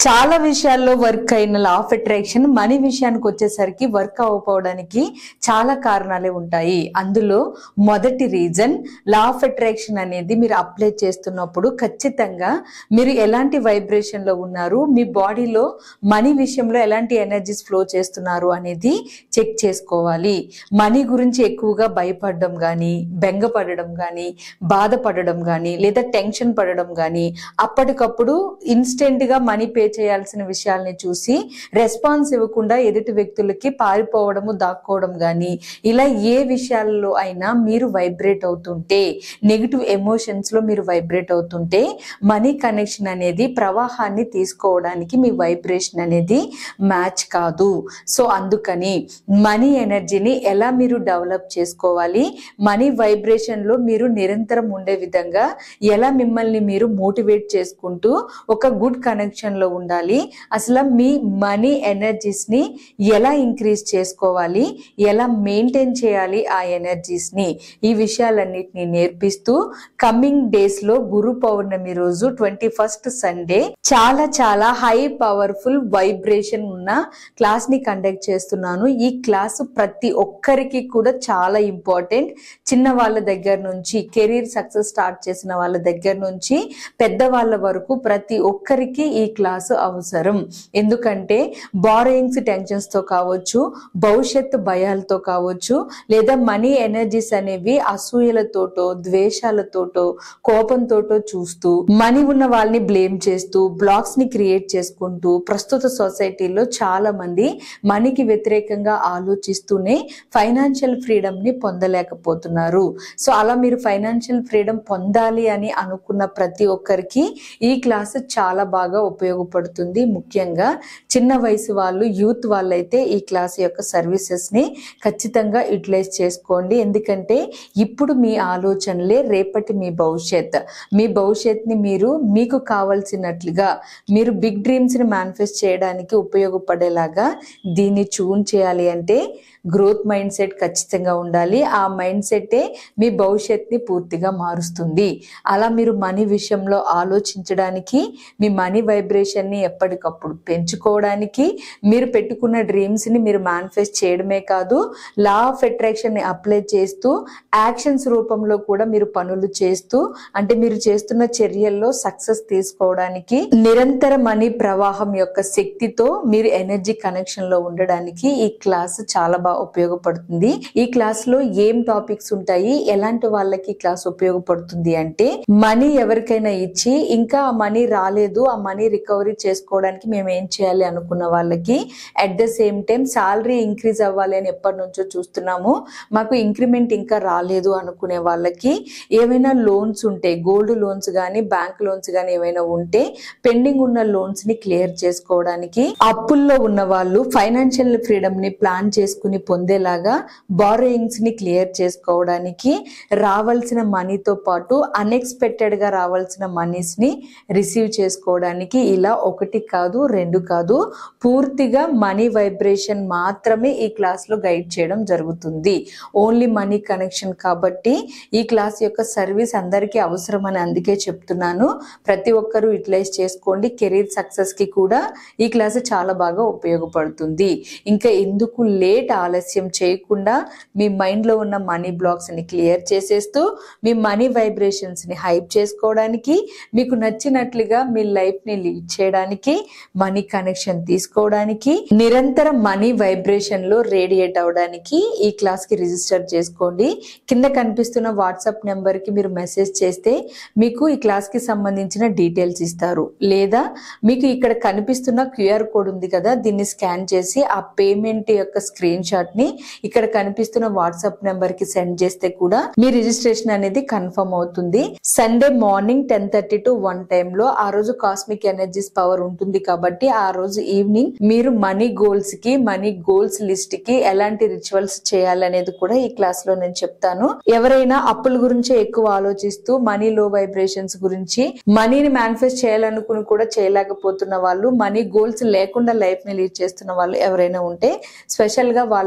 చాలా విషయాల్లో వర్క్ అయిన లా ఆఫ్ అట్రాక్షన్ మనీ విషయానికి వచ్చేసరికి వర్క్ అవ్వకపోవడానికి చాలా కారణాలే ఉంటాయి అందులో మొదటి రీజన్ లా ఆఫ్ అట్రాక్షన్ అనేది మీరు అప్లై చేస్తున్నప్పుడు ఖచ్చితంగా మీరు ఎలాంటి వైబ్రేషన్ లో ఉన్నారు మీ బాడీలో మనీ విషయంలో ఎలాంటి ఎనర్జీస్ ఫ్లో చేస్తున్నారు అనేది చెక్ చేసుకోవాలి మనీ గురించి ఎక్కువగా భయపడడం కానీ బెంగపడడం కానీ బాధపడడం కానీ లేదా టెన్షన్ పడడం కానీ అప్పటికప్పుడు ఇన్స్టెంట్ గా మనీ పే చేయాల్సిన విషయాల్ని చూసి రెస్పాన్స్ ఇవ్వకుండా ఎదుటి వ్యక్తులకి పారిపోవడము దాక్కోవడం కానీ ఇలా ఏ విషయాల్లో అయినా మీరు వైబ్రేట్ అవుతుంటే నెగిటివ్ ఎమోషన్స్ లో మీరు వైబ్రేట్ అవుతుంటే మనీ కనెక్షన్ అనేది ప్రవాహాన్ని తీసుకోవడానికి మీ వైబ్రేషన్ అనేది మ్యాచ్ కాదు సో అందుకని మనీ ఎనర్జీని ఎలా మీరు డెవలప్ చేసుకోవాలి మనీ వైబ్రేషన్ లో మీరు నిరంతరం ఉండే విధంగా ఎలా మిమ్మల్ని మీరు మోటివేట్ చేసుకుంటూ ఒక గుడ్ కనెక్షన్ లో ఉండాలి అసలు మీ మనీ ఎనర్జీస్ ని ఎలా ఇంక్రీజ్ చేసుకోవాలి ఎలా మెయింటైన్ చేయాలి ఆ ఎనర్జీస్ ని ఈ విషయాలన్నిటిని నేర్పిస్తూ కమింగ్ డేస్ లో గురు పౌర్ణమి రోజు ట్వంటీ ఫస్ట్ సండే చాలా చాలా హై పవర్ఫుల్ వైబ్రేషన్ ఉన్న క్లాస్ ని కండక్ట్ చేస్తున్నాను ఈ క్లాస్ ప్రతి ఒక్కరికి కూడా చాలా ఇంపార్టెంట్ చిన్న వాళ్ళ దగ్గర నుంచి కెరీర్ సక్సెస్ స్టార్ట్ చేసిన వాళ్ళ దగ్గర నుంచి పెద్ద వాళ్ళ వరకు ప్రతి ఒక్కరికి ఈ క్లాసు అవసరం ఎందుకంటే బారోయింగ్స్ టెన్షన్స్ తో కావచ్చు భవిష్యత్తు భయాలతో కావచ్చు లేదా మనీ ఎనర్జీస్ అనేవి అసూయలతోటో ద్వేషాలతోటో కోపంతోటో చూస్తూ మనీ ఉన్న వాళ్ళని బ్లేమ్ చేస్తూ బ్లాక్స్ ని క్రియేట్ చేసుకుంటూ ప్రస్తుత సొసైటీలో చాలా మంది మనీకి వ్యతిరేకంగా ఆలోచిస్తూనే ఫైనాన్షియల్ ఫ్రీడమ్ ని పొందలేకపోతున్నారు సో అలా మీరు ఫైనాన్షియల్ ఫ్రీడమ్ పొందాలి అని అనుకున్న ప్రతి ఒక్కరికి ఈ క్లాస్ చాలా బాగా ఉపయోగపడుతుంది ముఖ్యంగా చిన్న వయసు వాళ్ళు యూత్ వాళ్ళైతే ఈ క్లాస్ యొక్క సర్వీసెస్ ని ఖచ్చితంగా యూటిలైజ్ చేసుకోండి ఎందుకంటే ఇప్పుడు మీ ఆలోచనలే రేపటి మీ భవిష్యత్ మీ భవిష్యత్ని మీరు మీకు కావలసినట్లుగా మీరు బిగ్ డ్రీమ్స్ ని మేనిఫెస్ట్ చేయడానికి ఉపయోగపడేలాగా దీన్ని చూన్ చేయాలి అంటే గ్రోత్ మైండ్ సెట్ ఖచ్చితంగా ఉండాలి ఆ మైండ్ సెట్టే మీ భవిష్యత్ని పూర్తిగా మారుస్తుంది అలా మీరు మనీ విషయంలో ఆలోచించడానికి మీ మనీ వైబ్రేషన్ని ఎప్పటికప్పుడు పెంచుకోవడానికి మీరు పెట్టుకున్న డ్రీమ్స్ని మీరు మేనిఫెస్ట్ చేయడమే కాదు లా ఆఫ్ అట్రాక్షన్ని అప్లై చేస్తూ యాక్షన్స్ రూపంలో కూడా మీరు పనులు చేస్తూ అంటే మీరు చేస్తున్న చర్యల్లో సక్సెస్ తీసుకోవడానికి నిరంతర మనీ ప్రవాహం యొక్క శక్తితో మీరు ఎనర్జీ కనెక్షన్ లో ఉండడానికి ఈ క్లాస్ చాలా బాగా ఉపయోగపడుతుంది ఈ క్లాస్ లో ఏం టాపిక్స్ ఉంటాయి ఎలాంటి వాళ్ళకి ఈ క్లాస్ ఉపయోగపడుతుంది అంటే మనీ ఎవరికైనా ఇచ్చి ఇంకా ఆ మనీ రాలేదు ఆ మనీ రికవరీ చేసుకోవడానికి మేము ఏం చేయాలి అనుకున్న వాళ్ళకి at the same time salary increase అవ్వాలి అని ఎప్పటి నుంచో చూస్తున్నాము మాకు ఇంక్రిమెంట్ ఇంకా రాలేదు అనుకునే వాళ్ళకి ఏవైనా లోన్స్ ఉంటే గోల్డ్ లోన్స్ కానీ బ్యాంక్ లోన్స్ కానీ ఏవైనా ఉంటే పెండింగ్ ఉన్న లోన్స్ ని క్లియర్ చేసుకోవడానికి అప్పుల్లో ఉన్న వాళ్ళు ఫైనాన్షియల్ ఫ్రీడమ్ ని ప్లాన్ చేసుకుని పొందేలాగా బారోయింగ్స్ ని క్లియర్ చేసుకోవడానికి రావాల్సిన మనీతో పాటు అన్ఎక్స్పెక్టెడ్ గా రావాల్సిన మనీస్ ని రిసీవ్ చేసుకోవడానికి ఇలా ఒకటి కాదు రెండు కాదు పూర్తిగా మనీ వైబ్రేషన్ మాత్రమే ఈ క్లాస్ లో గైడ్ చేయడం జరుగుతుంది ఓన్లీ మనీ కనెక్షన్ కాబట్టి ఈ క్లాస్ యొక్క సర్వీస్ అందరికీ అవసరమని అందుకే చెప్తున్నాను ప్రతి ఒక్కరూ యూటిలైజ్ చేసుకోండి కెరీర్ సక్సెస్ కి కూడా ఈ క్లాస్ చాలా బాగా ఉపయోగపడుతుంది ఇంకా ఎందుకు లేట్ ఆలస్యం చేయకుండా మీ మైండ్ లో ఉన్న మనీ బ్లాక్స్ ని క్లియర్ చేసేస్తూ మీ మనీ వైబ్రేషన్స్ ని హైప్ చేసుకోవడానికి మీకు నచ్చినట్లుగా మీ లైఫ్ ని లీడ్ చేయడానికి మనీ కనెక్షన్ తీసుకోవడానికి నిరంతర మనీ వైబ్రేషన్ లో రేడియేట్ అవడానికి ఈ క్లాస్ కి రిజిస్టర్ చేసుకోండి కింద కనిపిస్తున్న వాట్సాప్ నెంబర్ కి మీరు మెసేజ్ చేస్తే మీకు ఈ క్లాస్ కి సంబంధించిన డీటెయిల్స్ ఇస్తారు లేదా మీకు ఇక్కడ కనిపిస్తున్న క్యూఆర్ కోడ్ ఉంది కదా దీన్ని స్కాన్ చేసి ఆ పేమెంట్ యొక్క స్క్రీన్ షాట్ ని ఇక్కడ కనిపిస్తున్న వాట్సాప్ నెంబర్ కి సెండ్ చేస్తే కూడా మీ రిజిస్ట్రేషన్ అనేది కన్ఫర్మ్ అవుతుంది Sunday morning ten thirty to one లో ఆ రోజు కాస్మిక్ ఎనర్జీస్ పవర్ ఉంటుంది కాబట్టి ఆ రోజు ఈవినింగ్ మీరు మనీ గోల్స్ కి మనీ గోల్స్ లిస్ట్ కి ఎలాంటి రిచువల్స్ చేయాలనేది కూడా ఈ క్లాస్ లో నేను చెప్తాను ఎవరైనా అప్పుల గురించే ఎక్కువ ఆలోచిస్తూ మనీ లో వైబ్రేషన్స్ గురించి మనీని మేనిఫెస్ట్ చేయాలనుకుని కూడా చేయలేకపోతున్న వాళ్ళు మనీ గోల్స్ లేకుండా లైఫ్ ని లీడ్ చేస్తున్న వాళ్ళు ఎవరైనా ఉంటే స్పెషల్ గా వాళ్ళ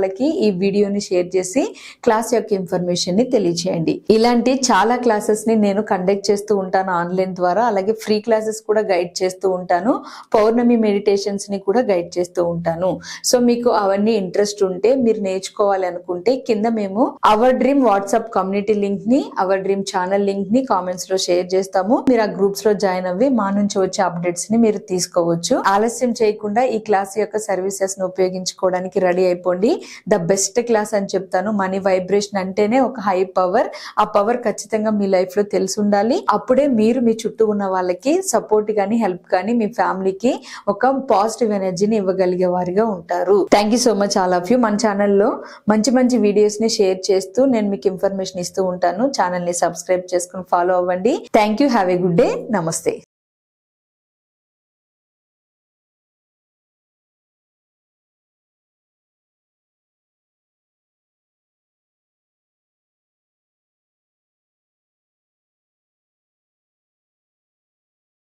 వాళ్ళకి ఈ వీడియోని షేర్ చేసి క్లాస్ యొక్క ఇన్ఫర్మేషన్ ని తెలియచేయండి ఇలాంటి చాలా క్లాసెస్ ని నేను కండక్ట్ చేస్తూ ఉంటాను ఆన్లైన్ ద్వారా అలాగే ఫ్రీ క్లాసెస్ కూడా గైడ్ చేస్తూ ఉంటాను పౌర్ణమి మెడిటేషన్స్ ని కూడా గైడ్ చేస్తూ ఉంటాను సో మీకు అవన్నీ ఇంట్రెస్ట్ ఉంటే మీరు నేర్చుకోవాలి అనుకుంటే కింద మేము our dream WhatsApp community link ని అవర్ డ్రీమ్ ఛానల్ లింక్ ని కామెంట్స్ లో షేర్ చేస్తాము మీరు ఆ గ్రూప్స్ లో జాయిన్ అవ్వి మా నుంచి వచ్చే అప్డేట్స్ ని మీరు తీసుకోవచ్చు ఆలస్యం చేయకుండా ఈ క్లాస్ యొక్క సర్వీసెస్ ను ఉపయోగించుకోవడానికి రెడీ అయిపోండి ద బెస్ట్ క్లాస్ అని చెప్తాను మనీ వైబ్రేషన్ అంటేనే ఒక హై పవర్ ఆ పవర్ ఖచ్చితంగా మీ లైఫ్ లో తెలిసి ఉండాలి అప్పుడే మీరు మీ చుట్టూ ఉన్న వాళ్ళకి సపోర్ట్ గానీ హెల్ప్ కానీ మీ ఫ్యామిలీకి ఒక పాజిటివ్ ఎనర్జీని ఇవ్వగలిగే వారిగా ఉంటారు thank you so much all of you మన ఛానల్లో మంచి మంచి వీడియోస్ ని షేర్ చేస్తూ నేను మీకు ఇన్ఫర్మేషన్ ఇస్తూ ఉంటాను ఛానల్ ని సబ్స్క్రైబ్ చేసుకుని ఫాలో అవ్వండి thank you have a good day నమస్తే